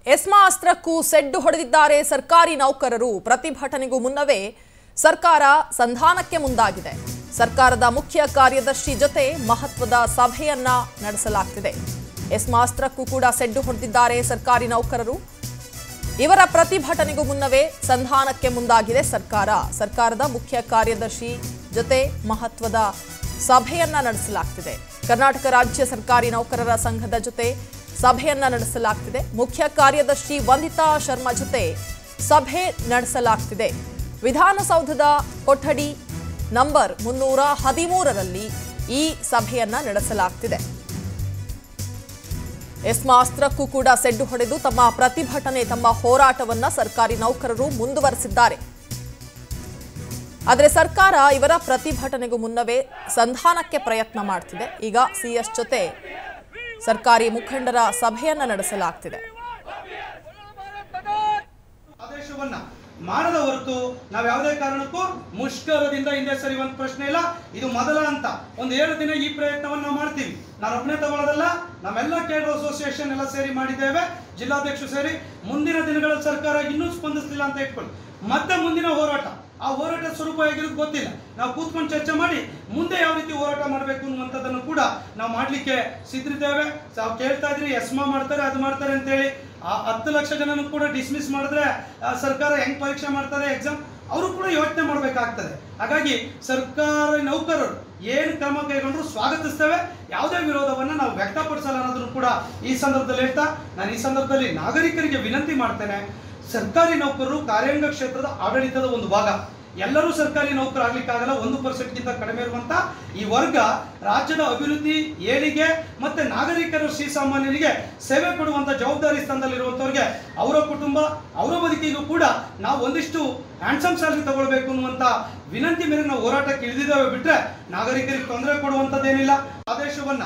ESMA ಅಸ್ತ್ರಕ್ಕೂ ಸೆಡ್ಡು ಹೊಡೆದಿದ್ದಾರೆ ಸರ್ಕಾರಿ ನೌಕರರು ಪ್ರತಿಭಟನೆಗೂ ಮುನ್ನವೇ ಸರ್ಕಾರ ಸಂಧಾನಕ್ಕೆ ಮುಂದಾಗಿದೆ ಸರ್ಕಾರದ ಮುಖ್ಯ ಕಾರ್ಯದರ್ಶಿ ಜೊತೆ ಮಹತ್ವದ ಸಭೆಯನ್ನ ನಡೆಸಲಾಗ್ತಿದೆ ಎಸ್ಮಾ ಅಸ್ತ್ರಕ್ಕೂ ಕೂಡ ಸೆಡ್ಡು ಹೊಡೆದಿದ್ದಾರೆ ಸರ್ಕಾರಿ ನೌಕರರು ಇವರ ಪ್ರತಿಭಟನೆಗೂ ಮುನ್ನವೇ ಸಂಧಾನಕ್ಕೆ ಮುಂದಾಗಿದೆ ಸರ್ಕಾರ ಸರ್ಕಾರದ ಮುಖ್ಯ ಕಾರ್ಯದರ್ಶಿ ಜೊತೆ ಮಹತ್ವದ ಸಭೆಯನ್ನ ನಡೆಸಲಾಗ್ತಿದೆ ಕರ್ನಾಟಕ ರಾಜ್ಯ ಸರ್ಕಾರಿ ನೌಕರರ ಸಂಘದ ಜೊತೆ ಸಭೆಯನ್ನ ನಡೆಸಲಾಗ್ತಿದೆ ಮುಖ್ಯ ಕಾರ್ಯದರ್ಶಿ ವಂದಿತಾ ಶರ್ಮಾ ಜೊತೆ ಸಭೆ ನಡೆಸಲಾಗ್ತಿದೆ ವಿಧಾನಸೌಧದ ಕೊಠಡಿ ನಂಬರ್ ಮುನ್ನೂರ ಹದಿಮೂರರಲ್ಲಿ ಈ ಸಭೆಯನ್ನ ನಡೆಸಲಾಗ್ತಿದೆ ಎಸ್ಮಾ ಅಸ್ತ್ರಕ್ಕೂ ಕೂಡ ಸೆಡ್ಡು ಹೊಡೆದು ತಮ್ಮ ಪ್ರತಿಭಟನೆ ತಮ್ಮ ಹೋರಾಟವನ್ನ ಸರ್ಕಾರಿ ನೌಕರರು ಮುಂದುವರೆಸಿದ್ದಾರೆ ಆದರೆ ಸರ್ಕಾರ ಇವರ ಪ್ರತಿಭಟನೆಗೂ ಮುನ್ನವೇ ಸಂಧಾನಕ್ಕೆ ಪ್ರಯತ್ನ ಮಾಡ್ತಿದೆ ಈಗ ಸಿಎಸ್ ಜೊತೆ ಸರ್ಕಾರಿ ಮುಖಂಡರ ಸಭೆಯನ್ನ ನಡೆಸಲಾಗ್ತಿದೆ ಆದೇಶವನ್ನ ಮಾಡದ ಹೊರತು ನಾವು ಯಾವುದೇ ಕಾರಣಕ್ಕೂ ಮುಷ್ಕರದಿಂದ ಹಿಂದೆ ಸರಿಯುವಂತ ಪ್ರಶ್ನೆ ಇಲ್ಲ ಇದು ಮೊದಲ ಅಂತ ಒಂದು ಏಳು ದಿನ ಈ ಪ್ರಯತ್ನವನ್ನು ನಾವು ಮಾಡ್ತೀವಿ ನಾನು ಒಬ್ಬನೇ ತಗೊಳ್ಳೋದಲ್ಲ ನಾವೆಲ್ಲ ಕೇಡರ್ ಅಸೋಸಿಯೇಷನ್ ಎಲ್ಲ ಸೇರಿ ಮಾಡಿದ್ದೇವೆ ಜಿಲ್ಲಾಧ್ಯಕ್ಷರು ಸೇರಿ ಮುಂದಿನ ದಿನಗಳಲ್ಲಿ ಸರ್ಕಾರ ಇನ್ನೂ ಸ್ಪಂದಿಸಲಿಲ್ಲ ಅಂತ ಇಟ್ಕೊಳ್ಳಿ ಮತ್ತೆ ಮುಂದಿನ ಹೋರಾಟ ಆ ಹೋರಾಟ ಸ್ವರೂಪ ಹೇಗಿರೋದು ಗೊತ್ತಿಲ್ಲ ನಾವು ಕೂತ್ಕೊಂಡು ಚರ್ಚೆ ಮಾಡಿ ಮುಂದೆ ಯಾವ ರೀತಿ ಹೋರಾಟ ಮಾಡಬೇಕು ಅನ್ನುವಂಥದ್ದನ್ನು ಕೂಡ ನಾವು ಮಾಡಲಿಕ್ಕೆ ಸಿದ್ಧಿದ್ದೇವೆ ನಾವು ಕೇಳ್ತಾ ಇದ್ರಿ ಎಸ್ಮಾ ಮಾಡ್ತಾರೆ ಅದು ಮಾಡ್ತಾರೆ ಅಂತೇಳಿ ಆ ಹತ್ತು ಲಕ್ಷ ಜನನು ಕೂಡ ಡಿಸ್ಮಿಸ್ ಮಾಡಿದ್ರೆ ಆ, ಸರ್ಕಾರ ಹೆಂಗ್ ಪರೀಕ್ಷೆ ಮಾಡ್ತಾರೆ ಎಕ್ಸಾಮ್ ಅವರು ಕೂಡ ಯೋಚನೆ ಮಾಡಬೇಕಾಗ್ತದೆ ಹಾಗಾಗಿ ಸರ್ಕಾರ ನೌಕರರು ಏನು ಕ್ರಮ ಕೈಗೊಂಡ್ರು ಸ್ವಾಗತಿಸ್ತೇವೆ ಯಾವುದೇ ವಿರೋಧವನ್ನು ನಾವು ವ್ಯಕ್ತಪಡಿಸಲ್ಲ ಅನ್ನೋದನ್ನು ಕೂಡ ಈ ಸಂದರ್ಭದಲ್ಲಿ ಹೇಳ್ತಾ ನಾನು ಈ ಸಂದರ್ಭದಲ್ಲಿ ನಾಗರಿಕರಿಗೆ ವಿನಂತಿ ಮಾಡ್ತೇನೆ ಸರ್ಕಾರಿ ನೌಕರರು ಕಾರ್ಯಾಂಗ ಕ್ಷೇತ್ರದ ಆಡಳಿತದ ಒಂದು ಭಾಗ ಎಲ್ಲರೂ ಸರ್ಕಾರಿ ನೌಕರಾಗ್ಲಿಕ್ಕಾಗಲ್ಲ ಒಂದು ಪರ್ಸೆಂಟ್ಗಿಂತ ಕಡಿಮೆ ಇರುವಂತ ಈ ವರ್ಗ ರಾಜ್ಯದ ಅಭಿವೃದ್ಧಿ ಏಳಿಗೆ ಮತ್ತೆ ನಾಗರಿಕರು ಶ್ರೀಸಾಮಾನ್ಯನಿಗೆ ಸೇವೆ ಕೊಡುವಂತ ಜವಾಬ್ದಾರಿ ಸ್ಥಾನದಲ್ಲಿರುವಂತವ್ರಿಗೆ ಅವರ ಕುಟುಂಬ ಅವರ ಬದುಕಿಗೂ ಕೂಡ ನಾವು ಒಂದಿಷ್ಟು ಹ್ಯಾಂಡ್ಸಮ್ ಸ್ಯಾಲರಿ ತಗೊಳ್ಬೇಕು ಅನ್ನುವಂತ ವಿನಂತಿ ಮೇಲೆ ನಾವು ಹೋರಾಟಕ್ಕೆ ಇಳಿದಿದ್ದೇವೆ ಬಿಟ್ರೆ ನಾಗರಿಕರಿಗೆ ತೊಂದರೆ ಕೊಡುವಂತದ್ದೇನಿಲ್ಲ ಆದೇಶವನ್ನ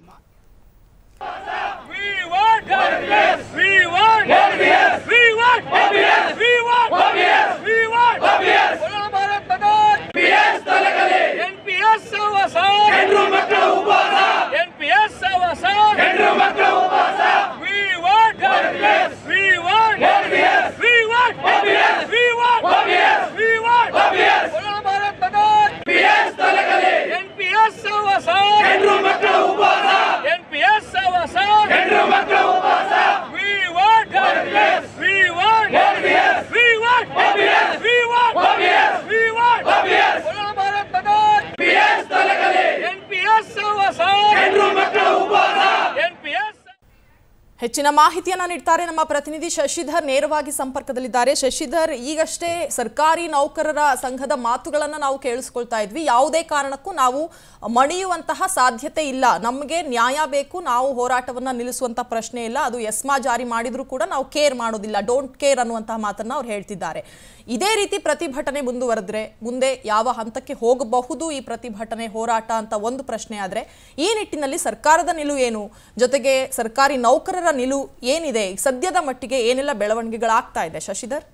We want OBS. We want OBS. We want OBS. We want OBS. We want OBS. बोलो भारत बदल OBS ತಲೆಗಲಿ NPS ಸಹವಾಸ ಹೆಣ್ಣು ಮಕ್ಕಳ ಉಪವಾಸ NPS ಸಹವಾಸ ಹೆಣ್ಣು ಮಕ್ಕಳ ಉಪವಾಸ We want OBS. We want OBS. We want OBS. We want OBS. We want OBS. बोलो भारत बदल OBS ತಲೆಗಲಿ NPS ಸಹವಾಸ ಹೆಣ್ಣು ಮಕ್ಕಳ ಉಪವಾಸ NPS ಸಹವಾಸ ಹೆಣ್ಣು ಮಕ್ಕಳ ಉಪವಾಸ We want OBS. We want OBS. We want OBS. We want OBS. We want OBS. बोलो भारत बदल OBS ತಲೆಗಲಿ NPS ಸಹವಾಸ ಹೆಣ್ಣು ಮಕ್ಕಳ ಉಪವಾಸ NPS ಹೆಚ್ಚಿನ ಮಾಹಿತಿಯನ್ನ ನೀಡ್ತಾರೆ ನಮ್ಮ ಪ್ರತಿನಿಧಿ ಶಶಿಧರ್ ನೇರವಾಗಿ ಸಂಪರ್ಕದಲ್ಲಿದ್ದಾರೆ ಶಶಿಧರ್ ಈಗಷ್ಟೇ ಸರ್ಕಾರಿ ನೌಕರರ ಸಂಘದ ಮಾತುಗಳನ್ನ ನಾವು ಕೇಳಿಸ್ಕೊಳ್ತಾ ಇದ್ವಿ ಯಾವುದೇ ಕಾರಣಕ್ಕೂ ನಾವು ಮಣಿಯುವಂತಹ ಸಾಧ್ಯತೆ ಇಲ್ಲ ನಮಗೆ ನ್ಯಾಯ ಬೇಕು ನಾವು ಹೋರಾಟವನ್ನ ನಿಲ್ಲಿಸುವಂತ ಪ್ರಶ್ನೆ ಇಲ್ಲ ಅದು ಎಸ್ಮಾ ಜಾರಿ ಮಾಡಿದ್ರು ಕೂಡ ನಾವು ಕೇರ್ ಮಾಡೋದಿಲ್ಲ ಡೋಂಟ್ ಕೇರ್ ಅನ್ನುವಂತಹ ಮಾತನ್ನ ಅವ್ರು ಹೇಳ್ತಿದ್ದಾರೆ ಇದೇ ರೀತಿ ಪ್ರತಿಭಟನೆ ಮುಂದುವರೆದ್ರೆ ಮುಂದೆ ಯಾವ ಹಂತಕ್ಕೆ ಹೋಗಬಹುದು ಈ ಪ್ರತಿಭಟನೆ ಹೋರಾಟ ಅಂತ ಒಂದು ಪ್ರಶ್ನೆ ಆದ್ರೆ ಈ ನಿಟ್ಟಿನಲ್ಲಿ ಸರ್ಕಾರದ ನಿಲುವು ಏನು ಜೊತೆಗೆ ಸರ್ಕಾರಿ ನೌಕರರ ನಿಲುವು ಏನಿದೆ ಈಗ ಸದ್ಯದ ಮಟ್ಟಿಗೆ ಏನೆಲ್ಲ ಬೆಳವಣಿಗೆಗಳಾಗ್ತಾ ಇದೆ ಶಶಿಧರ್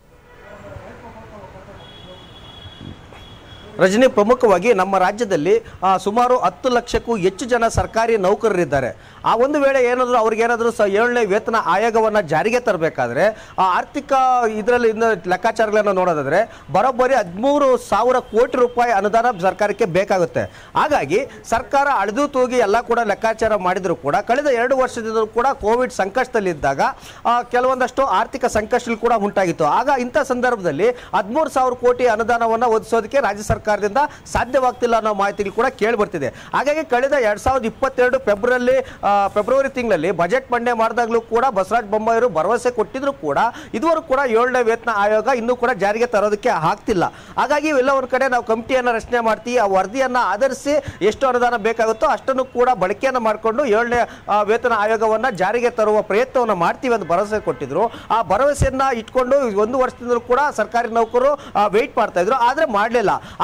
ರಜನಿ ಪ್ರಮುಖವಾಗಿ ನಮ್ಮ ರಾಜ್ಯದಲ್ಲಿ ಆ, ಸುಮಾರು ಹತ್ತು ಲಕ್ಷಕ್ಕೂ ಹೆಚ್ಚು ಜನ ಸರ್ಕಾರಿ ನೌಕರರಿದ್ದಾರೆ ಆ ಒಂದು ವೇಳೆ ಏನಾದರೂ ಅವ್ರಿಗೇನಾದರೂ ಸ ಏಳನೇ ವೇತನ ಆಯೋಗವನ್ನು ಜಾರಿಗೆ ತರಬೇಕಾದ್ರೆ ಆ ಆರ್ಥಿಕ ಇದರಲ್ಲಿ ಇನ್ನು ಲೆಕ್ಕಾಚಾರಗಳನ್ನು ನೋಡೋದಾದ್ರೆ ಬರೋಬ್ಬರಿ ಹದಿಮೂರು ಸಾವಿರ ಕೋಟಿ ರೂಪಾಯಿ ಅನುದಾನ ಸರ್ಕಾರಕ್ಕೆ ಬೇಕಾಗುತ್ತೆ ಹಾಗಾಗಿ ಸರ್ಕಾರ ಅಳೆದು ತೂಗಿ ಎಲ್ಲ ಕೂಡ ಲೆಕ್ಕಾಚಾರ ಮಾಡಿದರೂ ಕೂಡ ಕಳೆದ ಎರಡು ವರ್ಷದಿಂದ ಕೂಡ ಕೋವಿಡ್ ಸಂಕಷ್ಟದಲ್ಲಿದ್ದಾಗ ಆ, ಕೆಲವೊಂದಷ್ಟು ಆರ್ಥಿಕ ಸಂಕಷ್ಟಗಳು ಕೂಡ ಉಂಟಾಗಿತ್ತು ಆಗ ಇಂಥ ಸಂದರ್ಭದಲ್ಲಿ ಹದಿಮೂರು ಸಾವಿರ ಕೋಟಿ ಅನುದಾನವನ್ನು ಒದಗಿಸೋದಕ್ಕೆ ರಾಜ್ಯ ಸರ್ಕಾರದಿಂದ ಸಾಧ್ಯವಾಗ್ತಿಲ್ಲ ಅನ್ನೋ ಮಾಹಿತಿಗಳು ಕೂಡ ಕೇಳಿ ಬರ್ತಿದೆ ಹಾಗಾಗಿ ಕಳೆದ ಎರಡ್ ಸಾವಿರದ ಇಪ್ಪತ್ತೆರಡು ಫೆಬ್ರವರಿ ಆ, ಫೆಬ್ರವರಿ ತಿಂಗಳಲ್ಲಿ ಬಜೆಟ್ ಮಂಡನೆ ಮಾಡಿದಾಗಲೂ ಕೂಡ ಬಸವರಾಜ ಬೊಮ್ಮಾಯಿರು ಭರವಸೆ ಕೊಟ್ಟಿದ್ರು ಕೂಡ ಇದುವರೆಗೂ ಕೂಡ ಏಳನೇ ವೇತನ ಆಯೋಗ ಇನ್ನೂ ಕೂಡ ಜಾರಿಗೆ ತರೋದಕ್ಕೆ ಆಗ್ತಿಲ್ಲ ಹಾಗಾಗಿ ಎಲ್ಲ ಒಂದು ಕಡೆ ನಾವು ಕಮಿಟಿಯನ್ನು ರಚನೆ ಮಾಡ್ತೀವಿ ಆ ವರದಿಯನ್ನು ಆಧರಿಸಿ ಎಷ್ಟು ಅನುದಾನ ಬೇಕಾಗುತ್ತೋ ಅಷ್ಟನ್ನು ಕೂಡ ಬಳಕೆಯನ್ನು ಮಾಡಿಕೊಂಡು ಏಳನೇ ಆ, ವೇತನ ಆಯೋಗವನ್ನು ಜಾರಿಗೆ ತರುವ ಪ್ರಯತ್ನವನ್ನು ಮಾಡ್ತೀವಿ ಅಂತ ಭರವಸೆ ಕೊಟ್ಟಿದ್ರು ಆ ಭರವಸೆಯನ್ನ ಇಟ್ಕೊಂಡು ಒಂದು ವರ್ಷದಿಂದಲೂ ಕೂಡ ಸರ್ಕಾರಿ ನೌಕರರು ವೆಯ್ಟ್ ಮಾಡ್ತಾ ಇದ್ರು ಆದರೆ ಮಾಡಲಿಲ್ಲ ಆದರೆ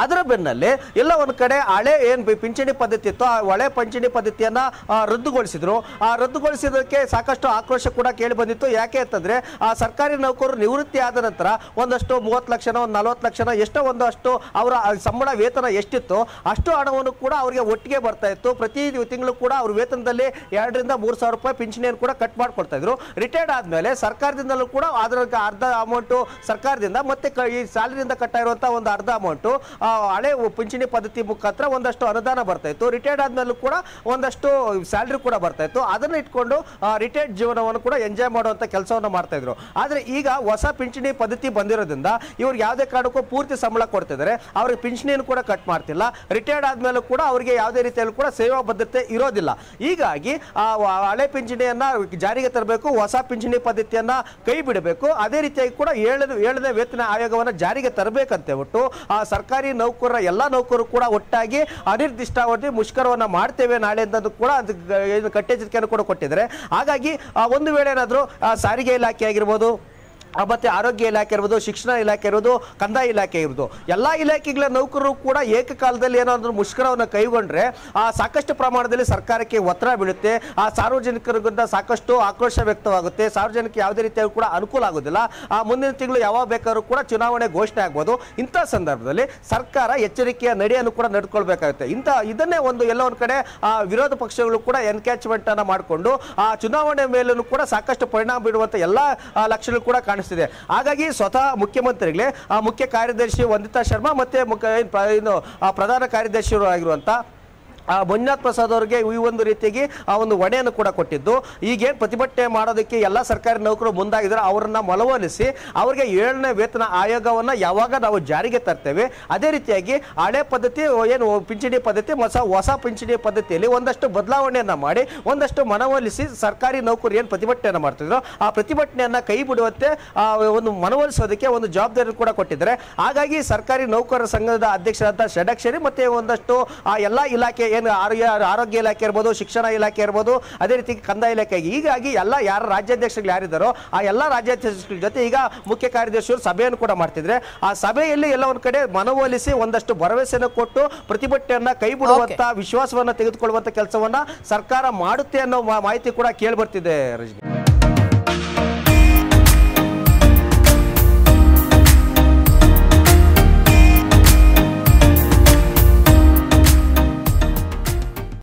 ಅದರ ಬೆನ್ನಲ್ಲೇ ಎಲ್ಲ ಒಂದು ಕಡೆ ಹಳೆ ಏನ್ ಬಿ- ಪಿಂಚಣಿ ಪದ್ಧತಿ ಇತ್ತು ಆ ಹಳೆ ಪಿಂಚಣಿ ಪದ್ಧತಿಯನ್ನ ಆ, ರದ್ದುಗೊಳಿಸಿದ್ರು ಆ ರದ್ದುಗೊಳಿಸಿದಕ್ಕೆ ಸಾಕಷ್ಟು ಆಕ್ರೋಶ ಕೂಡ ಕೇಳಿ ಬಂದಿತ್ತು ಯಾಕೆ ಅಂತಂದ್ರೆ ಆ ಸರ್ಕಾರಿ ನೌಕರರು ನಿವೃತ್ತಿ ಆದ ನಂತರ ಒಂದಷ್ಟು ಮೂವತ್ತು ಲಕ್ಷನ ಒಂದು ನಲವತ್ತು ಲಕ್ಷನ ಎಷ್ಟೋ ಒಂದು ಅಷ್ಟು ಅವರ ಸಂಬಳ ವೇತನ ಎಷ್ಟಿತ್ತು ಅಷ್ಟು ಹಣವನ್ನು ಕೂಡ ಅವರಿಗೆ ಒಟ್ಟಿಗೆ ಬರ್ತಾ ಇತ್ತು ಪ್ರತಿ ತಿಂಗಳು ಕೂಡ ಅವ್ರ ವೇತನದಲ್ಲಿ ಎರಡರಿಂದ ಮೂರು ಸಾವಿರ ರೂಪಾಯಿ ಪಿಂಚಣಿಯನ್ನು ಕೂಡ ಕಟ್ ಮಾಡ್ಕೊಡ್ತಾ ಇದ್ರು ರಿಟೈರ್ಡ್ ಆದ್ಮೇಲೆ ಸರ್ಕಾರದಿಂದಲೂ ಕೂಡ ಅದರ ಅರ್ಧ ಅಮೌಂಟು ಸರ್ಕಾರದಿಂದ ಮತ್ತೆ ಕ- ಈ ಸ್ಯಾಲರಿಯಿಂದ ಕಟ್ಟಾಗಿರುವಂಥ ಒಂದು ಅರ್ಧ ಅಮೌಂಟು ಹಳೆ ಪಿಂಚಣಿ ಪದ್ಧತಿ ಮುಖಾಂತರ ಒಂದಷ್ಟು ಅನುದಾನ ಬರ್ತಾ ಇತ್ತು ರಿಟೈರ್ಡ್ ಆದ್ಮೇಲೂ ಕೂಡ ಒಂದಷ್ಟು ಸ್ಯಾಲರಿ ಕೂಡ ಬರ್ತಾ ಇತ್ತು ಅದನ್ನ ಇಟ್ಕೊಂಡು ರಿಟೈರ್ಡ್ ಜೀವನವನ್ನು ಕೂಡ ಎಂಜಾಯ್ ಮಾಡುವಂಥ ಕೆಲಸವನ್ನು ಮಾಡ್ತಾ ಇದ್ರು ಆದರೆ ಈಗ ಹೊಸ ಪಿಂಚಣಿ ಪದ್ಧತಿ ಬಂದಿರೋದ್ರಿಂದ ಇವ್ರಿಗೆ ಯಾವುದೇ ಕಾರಣಕ್ಕೂ ಪೂರ್ತಿ ಸಂಬಳ ಕೊಡ್ತಿದ್ದಾರೆ ಅವ್ರಿಗೆ ಪಿಂಚಣಿಯನ್ನು ಕೂಡ ಕಟ್ ಮಾಡ್ತಿಲ್ಲ ರಿಟೈರ್ಡ್ ಆದ್ಮೇಲೂ ಕೂಡ ಅವರಿಗೆ ಯಾವುದೇ ರೀತಿಯಲ್ಲಿ ಕೂಡ ಸೇವಾ ಬದ್ಧತೆ ಇರೋದಿಲ್ಲ ಹೀಗಾಗಿ ಆ ವ- ಹಳೆ ಪಿಂಚಣಿಯನ್ನ ಜಾರಿಗೆ ತರಬೇಕು ಹೊಸ ಪಿಂಚಣಿ ಪದ್ಧತಿಯನ್ನ ಕೈ ಬಿಡಬೇಕು ಅದೇ ರೀತಿಯಾಗಿ ಕೂಡ ಏಳನೇ ಏಳನೇ ವೇತನ ಆಯೋಗವನ್ನು ಜಾರಿಗೆ ತರಬೇಕಂತ ಹೇಳ್ಬಿಟ್ಟು ಆ ಸರ್ಕಾರಿ ನೌಕರರ ಎಲ್ಲ ನೌಕರರು ಕೂಡ ಒಟ್ಟಾಗಿ ಅನಿರ್ದಿಷ್ಟಾವಧಿ ಮುಷ್ಕರವನ್ನ ಮಾಡ್ತೇವೆ ನಾಳೆಯಿಂದ ಕೂಡ ಅದು ಗ- ಏನು ಕಟ್ಟೆಚ್ಚರಿಕೆಯನ್ನು ಕೂಡ ಕೊಟ್ಟಿದ್ದಾರೆ ಹಾಗಾಗಿ ಆ, ಒಂದು ವೇಳೆ ಏನಾದರೂ ಸಾರಿಗೆ ಇಲಾಖೆ ಆಗಿರ್ಬೋದು ಆ, ಮತ್ತೆ ಆರೋಗ್ಯ ಇಲಾಖೆ ಇರ್ಬೋದು ಶಿಕ್ಷಣ ಇಲಾಖೆ ಇರ್ಬೋದು ಕಂದಾಯ ಇಲಾಖೆ ಇರ್ಬೋದು ಎಲ್ಲ ಇಲಾಖೆಗಳ ನೌಕರರು ಕೂಡ ಏಕಕಾಲದಲ್ಲಿ ಏನಾದರೂ ಮುಷ್ಕರವನ್ನು ಕೈಗೊಂಡ್ರೆ ಆ ಸಾಕಷ್ಟು ಪ್ರಮಾಣದಲ್ಲಿ ಸರ್ಕಾರಕ್ಕೆ ಒತ್ತಡ ಬೀಳುತ್ತೆ ಆ ಸಾರ್ವಜನಿಕರಿಗಿಂತ ಸಾಕಷ್ಟು ಆಕ್ರೋಶ ವ್ಯಕ್ತವಾಗುತ್ತೆ ಸಾರ್ವಜನಿಕ ಯಾವುದೇ ರೀತಿಯಾಗಿ ಕೂಡ ಅನುಕೂಲ ಆಗೋದಿಲ್ಲ ಆ ಮುಂದಿನ ತಿಂಗಳು ಯಾವಾಗ ಬೇಕಾದ್ರೂ ಕೂಡ ಚುನಾವಣೆ ಘೋಷಣೆ ಆಗ್ಬೋದು ಇಂಥ ಸಂದರ್ಭದಲ್ಲಿ ಸರ್ಕಾರ ಎಚ್ಚರಿಕೆಯ ನಡೆಯನ್ನು ಕೂಡ ನಡ್ಕೊಳ್ಬೇಕಾಗುತ್ತೆ ಇಂಥ ಇದನ್ನೇ ಒಂದು ಎಲ್ಲ ಒಂದು ಕಡೆ ಆ ವಿರೋಧ ಪಕ್ಷಗಳು ಕೂಡ ಎನ್ಕ್ಯಾಚ್ಮೆಂಟ್ ಅನ್ನ ಮಾಡಿಕೊಂಡು ಆ ಚುನಾವಣೆ ಮೇಲೂ ಕೂಡ ಸಾಕಷ್ಟು ಪರಿಣಾಮ ಬೀರುವಂತ ಎಲ್ಲ ಆ, ಲಕ್ಷಣಗಳು ಕೂಡ ಕಾಣಿಸ್ತಿದೆ ಹಾಗಾಗಿ ಸ್ವತಃ ಮುಖ್ಯಮಂತ್ರಿಗಳೇ ಆ ಮುಖ್ಯ ಕಾರ್ಯದರ್ಶಿ ವಂದಿತಾ ಶರ್ಮಾ ಮತ್ತೆ ಮುಖ್ಯ ಏನ್ ಪ್ರ- ಏನು ಆ ಪ್ರಧಾನ ಕಾರ್ಯದರ್ಶಿಯರು ಆಗಿರುವಂತ ಆ ಮಂಜುನಾಥ್ ಪ್ರಸಾದ್ ಅವರಿಗೆ ಈ ಒಂದು ರೀತಿಯಾಗಿ ಆ ಒಂದು ಹೊಣೆಯನ್ನು ಕೂಡ ಕೊಟ್ಟಿದ್ದು ಈಗೇನು ಪ್ರತಿಭಟನೆ ಮಾಡೋದಕ್ಕೆ ಎಲ್ಲ ಸರ್ಕಾರಿ ನೌಕರರು ಮುಂದಾಗಿದ್ದಾರೆ ಅವರನ್ನ ಮನವೊಲಿಸಿ ಅವರಿಗೆ ಏಳನೇ ವೇತನ ಆಯೋಗವನ್ನ ಯಾವಾಗ ನಾವು ಜಾರಿಗೆ ತರ್ತೇವೆ ಅದೇ ರೀತಿಯಾಗಿ ಹಳೆ ಪದ್ಧತಿ ಏನು ಪಿಂಚಣಿ ಪದ್ಧತಿ ಹೊಸ ಹೊಸ ಪಿಂಚಣಿ ಪದ್ಧತಿಯಲ್ಲಿ ಒಂದಷ್ಟು ಬದಲಾವಣೆಯನ್ನ ಮಾಡಿ ಒಂದಷ್ಟು ಮನವೊಲಿಸಿ ಸರ್ಕಾರಿ ನೌಕರು ಏನು ಪ್ರತಿಭಟನೆಯನ್ನ ಮಾಡ್ತಿದ್ರು ಆ ಪ್ರತಿಭಟನೆಯನ್ನ ಕೈ ಬಿಡುವಂತೆ ಆ ಒಂದು ಮನವೊಲಿಸೋದಕ್ಕೆ ಒಂದು ಜವಾಬ್ದಾರಿ ಕೂಡ ಕೊಟ್ಟಿದ್ದಾರೆ ಹಾಗಾಗಿ ಸರ್ಕಾರಿ ನೌಕರರ ಸಂಘದ ಅಧ್ಯಕ್ಷರಾದ ಷಡಕ್ಷರಿ ಮತ್ತೆ ಒಂದಷ್ಟು ಆ ಎಲ್ಲ ಇಲಾಖೆ ಏನು ಆರೋಗ್ಯ ಆರೋಗ್ಯ ಇಲಾಖೆ ಇರ್ಬೋದು ಶಿಕ್ಷಣ ಇಲಾಖೆ ಇರ್ಬೋದು ಅದೇ ರೀತಿ ಕಂದಾಯ ಇಲಾಖೆ ಹೀಗಾಗಿ ಎಲ್ಲ ಯಾರ ರಾಜ್ಯಾಧ್ಯಕ್ಷಗಳು ಯಾರಿದ್ದಾರೋ ಆ ಎಲ್ಲ ರಾಜ್ಯಾಧ್ಯಕ್ಷಗಳ ಜೊತೆ ಈಗ ಮುಖ್ಯ ಕಾರ್ಯದರ್ಶಿಯವರು ಸಭೆಯನ್ನು ಕೂಡ ಮಾಡ್ತಿದ್ರೆ ಆ ಸಭೆಯಲ್ಲಿ ಎಲ್ಲ ಒಂದ್ ಕಡೆ ಮನವೊಲಿಸಿ ಒಂದಷ್ಟು ಭರವಸೆಯನ್ನು ಕೊಟ್ಟು ಪ್ರತಿಭಟನೆಯನ್ನ ಕೈ ಬಿಡುವಂತ ವಿಶ್ವಾಸವನ್ನ ತೆಗೆದುಕೊಳ್ಳುವಂತ ಕೆಲಸವನ್ನ ಸರ್ಕಾರ ಮಾಡುತ್ತೆ ಅನ್ನೋ ಮಾ- ಮಾಹಿತಿ ಕೂಡ ಕೇಳಿ ಬರ್ತಿದೆ ರಜನಿ